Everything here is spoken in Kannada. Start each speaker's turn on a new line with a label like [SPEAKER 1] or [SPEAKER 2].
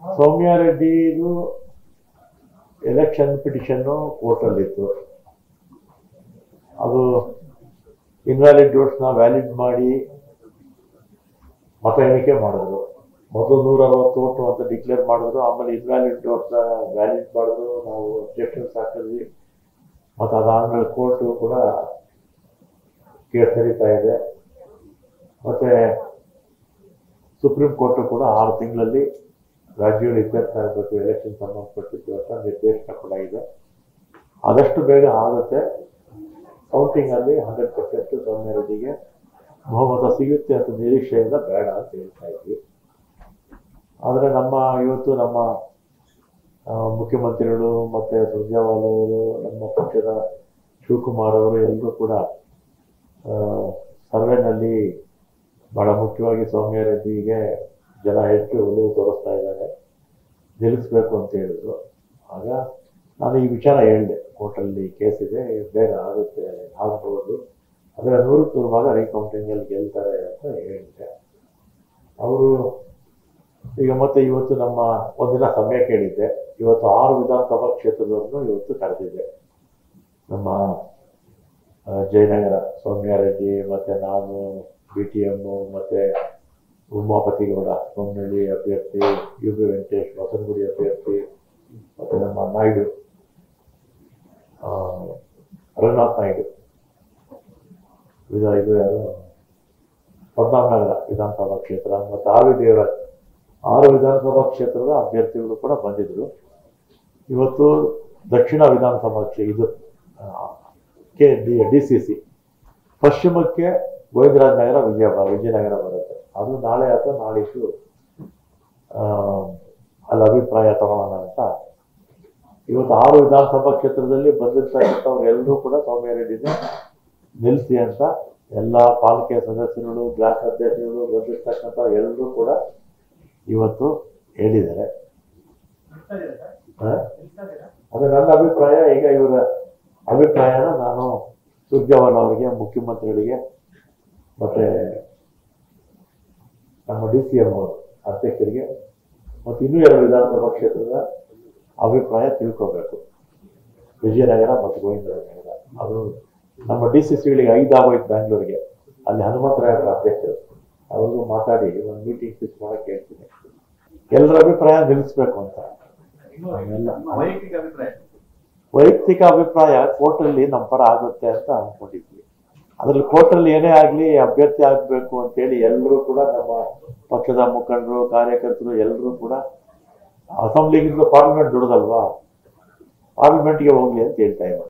[SPEAKER 1] ಸೌಮ್ಯ ರೆಡ್ಡಿದು ಎಲೆಕ್ಷನ್ ಪಿಟಿಷನ್ನು ಕೋರ್ಟಲ್ಲಿತ್ತು ಅದು ಇನ್ವ್ಯಾಲಿಡ್ ವೋಟ್ಸ್ನ ವ್ಯಾಲಿಡ್ ಮಾಡಿ ಮತ ಎಣಿಕೆ ಮಾಡಿದ್ರು ಮೊದಲು ನೂರ ಅರವತ್ತು ಓಟು ಅಂತ ಡಿಕ್ಲೇರ್ ಮಾಡಿದ್ರು ಆಮೇಲೆ ಇನ್ವ್ಯಾಲಿಡ್ ವೋಟ್ಸ್ನ ವ್ಯಾಲಿಡ್ ಮಾಡಿದ್ರು ನಾವು ಅಬ್ಜೆಕ್ಷನ್ಸ್ ಹಾಕಿದ್ವಿ ಮತ್ತು ಅದಾದ್ಮೇಲೆ ಕೋರ್ಟು ಕೂಡ ಕೇಸ್ ನಡೀತಾ ಇದೆ ಮತ್ತೆ ಸುಪ್ರೀಂ ಕೋರ್ಟ್ ಕೂಡ ಆರು ತಿಂಗಳಲ್ಲಿ ರಾಜ್ಯಗಳು ಇತ್ಯರ್ಥ ಆಗಬೇಕು ಎಲೆಕ್ಷನ್ ಸಂಬಂಧಪಟ್ಟಿದ್ದು ಅಂತ ನಿರ್ದೇಶನ ಕೂಡ ಇದೆ ಆದಷ್ಟು ಬೇಗ ಆಗುತ್ತೆ ಕೌಂಟಿಂಗ್ ಅಲ್ಲಿ ಹಂಡ್ರೆಡ್ ಪರ್ಸೆಂಟ್ ಸೌಮ್ಯ ರೆಡ್ಡಿಗೆ ಬಹುಮತ ಸಿಗುತ್ತೆ ಅಂತ ನಿರೀಕ್ಷೆಯಿಂದ ಬೇಡ ಅಂತ ಹೇಳ್ತಾ ಇದ್ವಿ ಆದರೆ ನಮ್ಮ ಇವತ್ತು ನಮ್ಮ ಆ, ಮುಖ್ಯಮಂತ್ರಿಗಳು ಮತ್ತೆ ಸುರ್ಜೇವಾಲ ಅವರು ನಮ್ಮ ಪಕ್ಷದ ಶಿವಕುಮಾರ್ ಅವರು ಎಲ್ಲರೂ ಕೂಡ ಆ, ಸರ್ವೆನಲ್ಲಿ ಬಹಳ ಮುಖ್ಯವಾಗಿ ಸೌಮ್ಯ ರೆಡ್ಡಿಗೆ ಜನ ಹೆಚ್ಚು ಒಲವು ತೋರಿಸ್ತಾ ಇದ್ದಾರೆ ನಿಲ್ಲಿಸ್ಬೇಕು ಅಂತ ಹೇಳಿದ್ರು ಆಗ ನಾನು ಈ ವಿಚಾರ ಹೇಳಿದೆ ಕೋರ್ಟಲ್ಲಿ ಕೇಸ್ ಇದೆ ಬೇಗ ಆಗುತ್ತೆ ಆಗ್ಬೋದು ಆದರೆ ನೂರಕ್ಕೆ ನೂರು ಭಾಗ ರೀಕೌಂಟಿಂಗಲ್ಲಿ ಗೆಲ್ತಾರೆ ಅಂತ ಹೇಳಿದೆ ಅವರು ಈಗ ಮತ್ತೆ ಇವತ್ತು ನಮ್ಮ ಒಂದಿನ ಸಮಯ ಕೇಳಿದ್ದೆ ಇವತ್ತು ಆರು ವಿಧಾನಸಭಾ ಕ್ಷೇತ್ರದವರನ್ನು ಇವತ್ತು ಕರೆದಿದ್ದೆ ನಮ್ಮ ಆ, ಜಯನಗರ ಸೌಮ್ಯ ರೆಡ್ಡಿ ಮತ್ತೆ ನಾನು ಬಿ ಟಿ ಎಮ್ಮು ಮತ್ತೆ ಉಮಾಪತಿ ಗೌಡ ಸೋಮನಹಳ್ಳಿ ಅಭ್ಯರ್ಥಿ ಯು ಬಿ ವೆಂಕಟೇಶ್ ಹೊಸನಗುಡಿ ಅಭ್ಯರ್ಥಿ ಮತ್ತೆ ನಮ್ಮ ನಾಯ್ಡು ಆ, ರಂಗನಾಥ್ ನಾಯ್ಡು ಇದು ಇದು ಯಾರು ಪದ್ಮನಾಭನಗರ ವಿಧಾನಸಭಾ ಕ್ಷೇತ್ರ ಮತ್ತು ಆರ್ ವಿ ದೇವರಾಜ್ ಆರು ವಿಧಾನಸಭಾ ಕ್ಷೇತ್ರದ ಅಭ್ಯರ್ಥಿಗಳು ಕೂಡ ಬಂದಿದ್ರು ಇವತ್ತು ದಕ್ಷಿಣ ವಿಧಾನಸಭಾ ಕ್ಷೇತ್ರ ಇದು ಆ, K D D C C ಪಶ್ಚಿಮಕ್ಕೆ ಗೋವಿಂದರಾಜ ನಗರ ವಿಜಯ ವಿಜಯನಗರ ಬರುತ್ತೆ ಅದು ನಾಳೆ ಅಥವಾ ನಾಳಿದ್ದು ಆ, ಅಲ್ಲಿ ಅಭಿಪ್ರಾಯ ತಗೊಳ್ಳೋಣ ಅಂತ ಇವತ್ತು ಆರು ವಿಧಾನಸಭಾ ಕ್ಷೇತ್ರದಲ್ಲಿ ಬಂದಿರ್ತಕ್ಕಂಥವ್ರು ಎಲ್ಲರೂ ಕೂಡ ಸೌಮ್ಯ ರೆಡ್ಡಿನೇ ನಿಲ್ಲಿಸಿ ಅಂತ ಎಲ್ಲ ಪಾಲಿಕೆ ಸದಸ್ಯರುಗಳು ಬ್ಲಾಕ್ ಅಧ್ಯಕ್ಷರುಗಳು ಬಂದಿರ್ತಕ್ಕಂಥ ಎಲ್ಲರೂ ಕೂಡ ಇವತ್ತು ಹೇಳಿದ್ದಾರೆ ಆ? ಅದು ನನ್ನ ಅಭಿಪ್ರಾಯ ಈಗ ಇವರ ಅಭಿಪ್ರಾಯನ ನಾನು ಸುರ್ಜೇವಾಲ ಅವರಿಗೆ ಮುಖ್ಯಮಂತ್ರಿಗಳಿಗೆ ಮತ್ತೆ ನಮ್ಮ ಡಿ ಸಿ ಎಂ ಅಧ್ಯಕ್ಷರಿಗೆ ಮತ್ತು ಇನ್ನೂ ಎರಡು ವಿಧಾನಸಭಾ ಕ್ಷೇತ್ರದ ಅಭಿಪ್ರಾಯ ತಿಳ್ಕೋಬೇಕು ವಿಜಯನಗರ ಮತ್ತು ಗೋವಿಂದನಗರ ಅದು ನಮ್ಮ ಡಿ ಸಿ ಸಿಗಳಿಗೆ ಐದು ಆಗೋಯ್ತು ಬ್ಯಾಂಗ್ಳೂರಿಗೆ ಅಲ್ಲಿ ಹನುಮಂತರಾಯರ ಅಧ್ಯಕ್ಷರು ಅವ್ರಿಗೂ ಮಾತಾಡಿ ಒಂದು ಮೀಟಿಂಗ್ ಫಿಕ್ಸ್ ಮಾಡಕ್ಕೆ ಹೇಳ್ತೀನಿ ಎಲ್ಲರ ಅಭಿಪ್ರಾಯ ನಿಲ್ಲಿಸ್ಬೇಕು ಅಂತ ಎಲ್ಲ
[SPEAKER 2] ವೈಯಕ್ತಿಕ ಅಭಿಪ್ರಾಯ
[SPEAKER 1] ವೈಯಕ್ತಿಕ ಅಭಿಪ್ರಾಯ ಕೋರ್ಟಲ್ಲಿ ನಮ್ಮ ಪರ ಆಗುತ್ತೆ ಅಂತ ಅನ್ಕೊಂಡಿದ್ವಿ ಅದ್ರಲ್ಲಿ ಕೋರ್ಟಲ್ಲಿ ಏನೇ ಆಗ್ಲಿ ಅಭ್ಯರ್ಥಿ ಆಗ್ಬೇಕು ಅಂತೇಳಿ ಎಲ್ಲರೂ ಕೂಡ ನಮ್ಮ ಪಕ್ಷದ ಮುಖಂಡರು ಕಾರ್ಯಕರ್ತರು ಎಲ್ಲರೂ ಕೂಡ ಅಸೆಂಬ್ಲಿಗಿಂತ ಪಾರ್ಲಿಮೆಂಟ್ ದೊಡ್ಡದಲ್ವಾ ಪಾರ್ಲಿಮೆಂಟ್ಗೆ ಹೋಗ್ಲಿ ಅಂತ ಹೇಳ್ತಾ ಇದ್ದಾರೆ